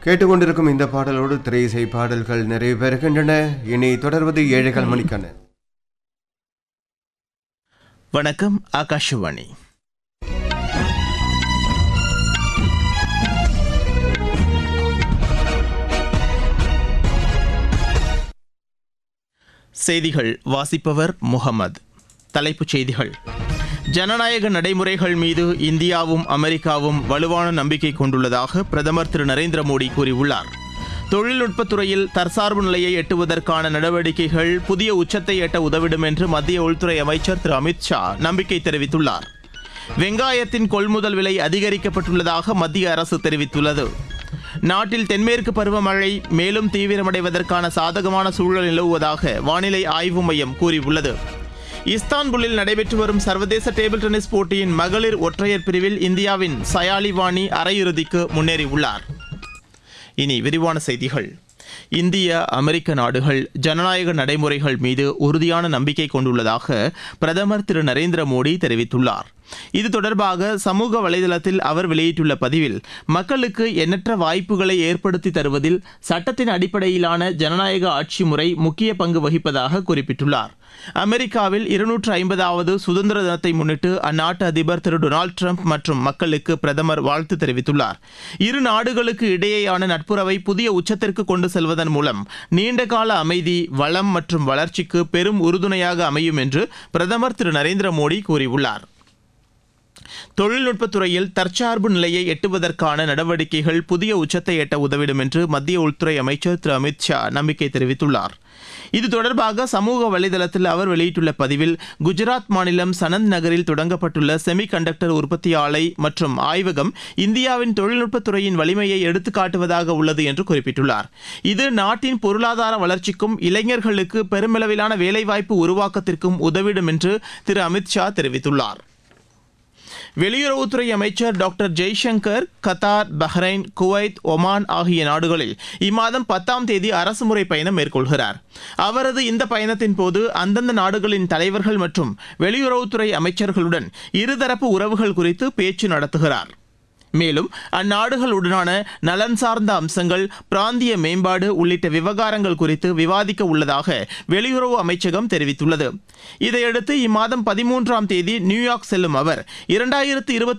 கேட்டுக்கொண்டிருக்கும் இந்த பாடலோடு திரையிசை பாடல்கள் நிறைவு பெறுகின்றன இனி தொடர்வது ஏழைகள் மணிக்கான வணக்கம் ஆகாஷவாணி செய்திகள் வாசிப்பவர் முகமது தலைப்புச் செய்திகள் ஜனநாயக நடைமுறைகள் மீது இந்தியாவும் அமெரிக்காவும் வலுவான நம்பிக்கை கொண்டுள்ளதாக பிரதமர் திரு நரேந்திர மோடி கூறியுள்ளார் தொழில்நுட்பத் துறையில் தற்சார்பு நிலையை எட்டுவதற்கான நடவடிக்கைகள் புதிய உச்சத்தை எட்ட உதவிடும் என்று மத்திய உள்துறை அமைச்சர் திரு அமித் ஷா நம்பிக்கை தெரிவித்துள்ளார் வெங்காயத்தின் கொள்முதல் விலை அதிகரிக்கப்பட்டுள்ளதாக மத்திய அரசு தெரிவித்துள்ளது நாட்டில் தென்மேற்கு பருவமழை மேலும் தீவிரமடைவதற்கான சாதகமான சூழல் நிலவுவதாக வானிலை ஆய்வு மையம் கூறியுள்ளது இஸ்தான்புல்லில் நடைபெற்று வரும் சர்வதேச டேபிள் டென்னிஸ் போட்டியின் மகளிர் ஒற்றையர் பிரிவில் இந்தியாவின் சயாலி வாணி அரையிறுதிக்கு முன்னேறியுள்ளார் இனி விரிவான செய்திகள் இந்திய அமெரிக்க நாடுகள் ஜனநாயக நடைமுறைகள் மீது உறுதியான நம்பிக்கை கொண்டுள்ளதாக பிரதமர் திரு நரேந்திர மோடி தெரிவித்துள்ளார் இது தொடர்பாக சமூக வலைதளத்தில் அவர் வெளியிட்டுள்ள பதிவில் மக்களுக்கு எண்ணற்ற வாய்ப்புகளை ஏற்படுத்தி தருவதில் சட்டத்தின் அடிப்படையிலான ஜனநாயக ஆட்சி முறை முக்கிய பங்கு வகிப்பதாக குறிப்பிட்டுள்ளார் அமெரிக்காவில் இருநூற்று ஐம்பதாவது சுதந்திர தினத்தை முன்னிட்டு அந்நாட்டு அதிபர் திரு டொனால்டு ட்ரம்ப் மற்றும் மக்களுக்கு பிரதமர் வாழ்த்து தெரிவித்துள்ளார் இரு நாடுகளுக்கு இடையேயான நட்புறவை புதிய உச்சத்திற்கு கொண்டு செல்வதன் மூலம் நீண்டகால அமைதி வளம் மற்றும் வளர்ச்சிக்கு பெரும் உறுதுணையாக அமையும் என்று பிரதமர் திரு நரேந்திர மோடி கூறியுள்ளார் தொழில்நுட்பத் துறையில் தற்சார்பு நிலையை எட்டுவதற்கான நடவடிக்கைகள் புதிய உச்சத்தை எட்ட உதவிடும் என்று மத்திய உள்துறை அமைச்சர் திரு அமித் ஷா நம்பிக்கை தெரிவித்துள்ளார் இது தொடர்பாக சமூக வலைதளத்தில் அவர் வெளியிட்டுள்ள பதிவில் குஜராத் மாநிலம் சனந்த் நகரில் தொடங்கப்பட்டுள்ள செமி கண்டக்டர் உற்பத்தி ஆலை மற்றும் ஆய்வகம் இந்தியாவின் தொழில்நுட்பத் துறையின் வலிமையை எடுத்துக்காட்டுவதாக உள்ளது என்று குறிப்பிட்டுள்ளார் இது நாட்டின் பொருளாதார வளர்ச்சிக்கும் இளைஞர்களுக்கு பெருமளவிலான வேலைவாய்ப்பு உருவாக்கத்திற்கும் உதவிடும் என்று திரு அமித் ஷா தெரிவித்துள்ளார் வெளியுறவுத்துறை அமைச்சர் doctor Jaishankar Qatar Bahrain Kuwait Oman ஆகிய நாடுகளில் இம்மாதம் பத்தாம் தேதி அரசுமுறை பயணம் மேற்கொள்கிறார் அவரது இந்த பயணத்தின் போது அந்தந்த நாடுகளின் தலைவர்கள் மற்றும் வெளியுறவுத்துறை அமைச்சர்களுடன் இருதரப்பு உறவுகள் குறித்து பேச்சு நடத்துகிறார் மேலும் அந்நாடுகளுடனான நலன் சார்ந்த அம்சங்கள் பிராந்திய மேம்பாடு உள்ளிட்ட விவகாரங்கள் குறித்து விவாதிக்க உள்ளதாக வெளியுறவு அமைச்சகம் தெரிவித்துள்ளது இதையடுத்து இம்மாதம் பதிமூன்றாம் தேதி நியூயார்க் செல்லும் அவர் இரண்டாயிரத்து இருபத்தி